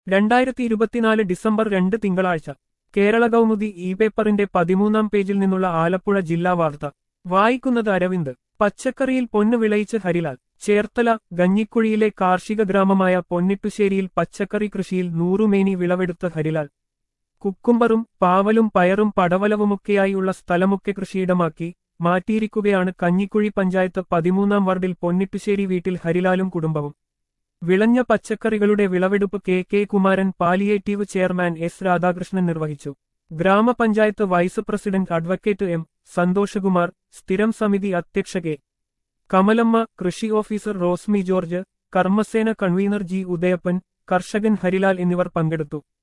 രണ്ടായിരത്തി ഇരുപത്തിനാല് ഡിസംബർ രണ്ട് തിങ്കളാഴ്ച കേരള കൗമുദി ഇ പേപ്പറിന്റെ പതിമൂന്നാം പേജിൽ നിന്നുള്ള ആലപ്പുഴ ജില്ലാ വാർത്ത വായിക്കുന്നത് അരവിന്ദ് പച്ചക്കറിയിൽ പൊന്ന് വിളയിച്ച് ഹരിലാൽ ചേർത്തല ഗഞ്ഞിക്കുഴിയിലെ കാർഷിക ഗ്രാമമായ പൊന്നിട്ടുശ്ശേരിയിൽ പച്ചക്കറി കൃഷിയിൽ നൂറുമേനി വിളവെടുത്ത ഹരിലാൽ കുക്കുംബറും പാവലും പയറും പടവലവുമൊക്കെയായുള്ള സ്ഥലമൊക്കെ കൃഷിയിടമാക്കി മാറ്റിയിരിക്കുകയാണ് കഞ്ഞിക്കുഴി പഞ്ചായത്ത് പതിമൂന്നാം വാർഡിൽ പൊന്നിട്ടുശ്ശേരി വീട്ടിൽ ഹരിലാലും കുടുംബവും വിളഞ്ഞ പച്ചക്കറികളുടെ വിളവെടുപ്പ് K K Kumaran palliative chairman S Radhakrishnan നിർവഹിച്ചു ഗ്രാമപഞ്ചായത്ത് vice president advocate M Santhoshkumar സ്ഥിരം സമിതി അധ്യക്ഷ കെ കമലമ്മ കൃഷി ഓഫീസർ റോസ്മി ജോർജ് കർമ്മസേന കൺവീനർ ജി ഉദയപ്പൻ കർഷകൻ ഹരിലാൽ എന്നിവർ പങ്കെടുത്തു